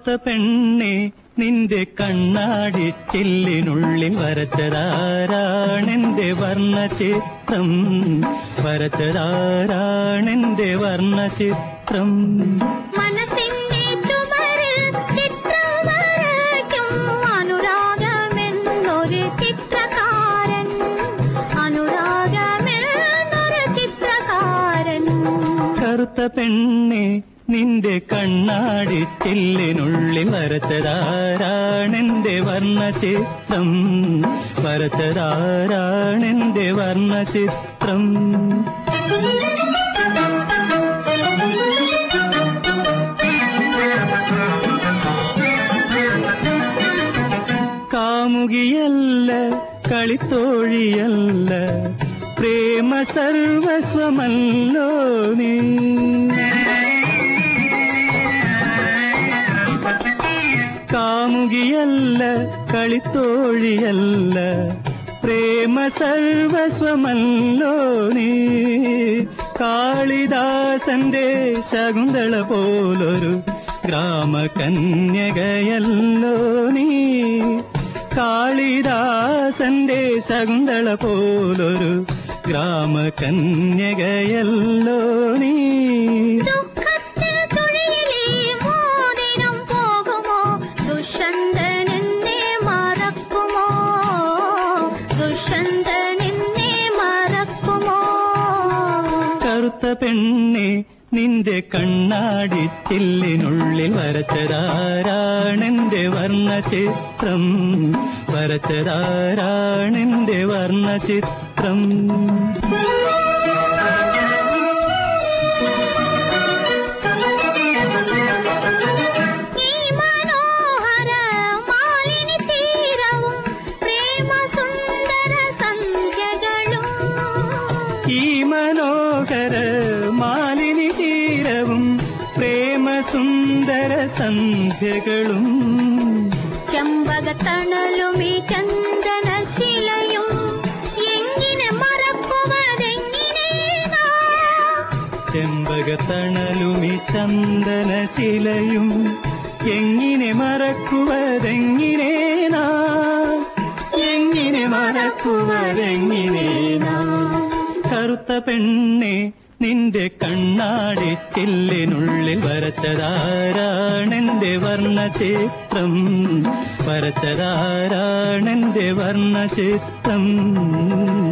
കറുത്ത പെണ്ണെ നിന്റെ കണ്ണാടി ചില്ലിനുള്ളിൽ വരച്ചതാരാണെന്റെ വർണ്ണചിത്രം വരച്ചതാരാണെന്റെ വർണ്ണചിത്രം മനസ്സിന്റെ ചുമരിൽ ചിത്രം വരയ്ക്കും അനുരാഗമെന്നൊരു ചിത്രകാരൻ അനുരാഗമെന്നൊരു ചിത്രകാരൻ കറുത്ത പെണ്ണെ നിന്റെ കണ്ണാടി ചില്ലിനുള്ളിൽ വരച്ചതാരാണെന്റെ വർണ്ണചിത്രം വരച്ചതാരാണെന്റെ വർണ്ണചിത്രം കാമുകിയല്ല കളിത്തോഴിയല്ല പ്രേമ സർവസ്വമല്ലോ നീ കാമുകിയല്ല കളിത്തോഴിയല്ല പ്രേമ സർവസ്വമല്ലോ നീ കാളിദാസന്റെ ശകുന്തള പോലൊരു ഗ്രാമകന്യകയല്ലോ നീ കാളിദാസന്റെ ശകുന്തള പോലൊരു ഗ്രാമകന്യകയല്ലോ നീ ദുഃഖത്തിൽ തുഴയിലേ മോതിരം പോകുമോ ദുഷ്യന്തൻ എന്നെ മറക്കുമോ ദുഷ്യന്തൻ എന്നെ മറക്കുമോ കറുത്ത പെണ്ണെ നിന്റെ കണ്ണാടി ചില്ലിനുള്ളിൽ വരച്ചതാരാണെന്റെ വർണ്ണചിത്രം വരച്ചതാരാണെന്റെ വർണ്ണചിത്രം ഈ മനോഹര മാലിനി തീരവും പ്രേമ സുന്ദര സന്ധ്യകളും ഈ മനോഹര മാലിനി തീരവും പ്രേമ സുന്ദര സന്ധ്യകളും ചെമ്പകത്തണലും ഈ ചന്ദനശിലയും എങ്ങനെ മറക്കുവതെങ്ങനെ നാം? ചെമ്പകത്തണലുമി ചന്ദനശിലയും എങ്ങനെ മറക്കുവതെങ്ങനെ നാം എങ്ങനെ മറക്കുവതെങ്ങനെ നാം കറുത്ത പെണ്ണെ നിന്റെ കണ്ണാടി ചില്ലിനുള്ളിൽ വരച്ചതാരാണെന്റെ വർണ്ണചിത്രം വരച്ചതാരാണെന്റെ വർണ്ണചിത്രം